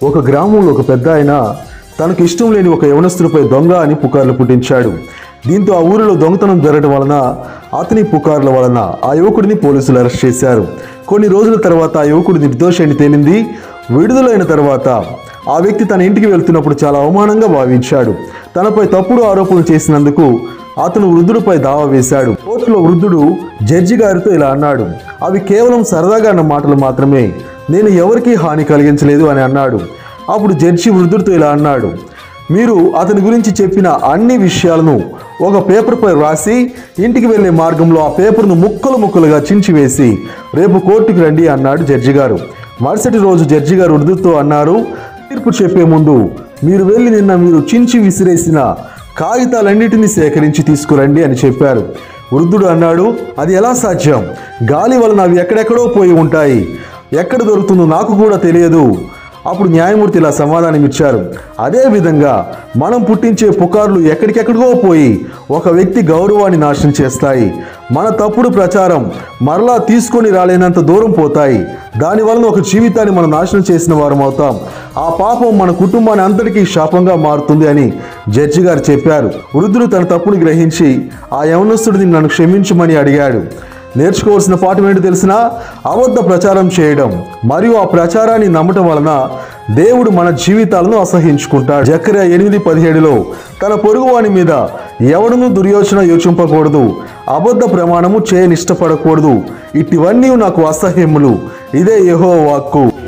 ఒక గ్రామంలో ఒక పెద్ద ఆయన తనకు ఇష్టం లేని ఒక యవనస్తుడిపై దొంగ అని పుకార్లు పుట్టించాడు దీంతో ఆ ఊరిలో దొంగతనం జరగడం వలన అతని పుకార్ల వలన ఆ యువకుడిని పోలీసులు అరెస్ట్ చేశారు కొన్ని రోజుల తర్వాత ఆ యువకుడు నిర్దోషి అని తేలింది విడుదలైన తర్వాత ఆ వ్యక్తి తన ఇంటికి వెళ్తున్నప్పుడు చాలా అవమానంగా భావించాడు తనపై తప్పుడు ఆరోపణలు చేసినందుకు అతను వృద్ధుడిపై దావా వేశాడు కోర్టులో వృద్ధుడు జడ్జి గారితో ఇలా అన్నాడు అవి కేవలం సరదాగా అన్న మాటలు మాత్రమే నేను ఎవరికీ హాని కలిగించలేదు అని అన్నాడు అప్పుడు జడ్జి వృద్ధుడితో ఇలా అన్నాడు మీరు అతని గురించి చెప్పిన అన్ని విషయాలను ఒక పేపర్పై రాసి ఇంటికి వెళ్ళే మార్గంలో ఆ పేపర్ను ముక్కలు ముక్కలుగా చించివేసి రేపు కోర్టుకు రండి అన్నాడు జడ్జి గారు మరుసటి రోజు జడ్జి గారు వృద్ధుడితో అన్నారు తీర్పు చెప్పే ముందు మీరు వెళ్ళి నిన్న మీరు చించి విసిరేసిన కాగితాలన్నిటినీ సేకరించి తీసుకురండి అని చెప్పారు వృద్ధుడు అన్నాడు అది ఎలా సాధ్యం గాలి వలన అవి ఎక్కడెక్కడో పోయి ఉంటాయి ఎక్కడ దొరుకుతుందో నాకు కూడా తెలియదు అప్పుడు న్యాయమూర్తి ఇలా సమాధానం ఇచ్చారు అదే విధంగా మనం పుట్టించే పుకార్లు ఎక్కడికెక్కడికో పోయి ఒక వ్యక్తి గౌరవాన్ని నాశనం చేస్తాయి మన తప్పుడు ప్రచారం మరలా తీసుకొని రాలేనంత దూరం పోతాయి దానివలన ఒక జీవితాన్ని మనం నాశనం చేసిన వారం అవుతాం ఆ పాపం మన కుటుంబాన్ని అంతటికీ శాపంగా మారుతుంది అని జడ్జి గారు చెప్పారు వృద్ధుడు తన తప్పుని గ్రహించి ఆ యవనస్తుడిని నన్ను క్షమించమని అడిగాడు నేర్చుకోవాల్సిన పాఠం ఏంటో తెలిసిన అబద్ధ ప్రచారం చేయడం మరియు ఆ ప్రచారాన్ని నమ్మటం వలన దేవుడు మన జీవితాలను అసహించుకుంటాడు జకర్య ఎనిమిది పదిహేడులో తన పొరుగువాని మీద ఎవడను దుర్యోచన యోచింపకూడదు అబద్ధ ప్రమాణము చేయనిష్టపడకూడదు ఇటివన్నీ నాకు అసహ్యములు ఇదే యెహోవా వాక్కు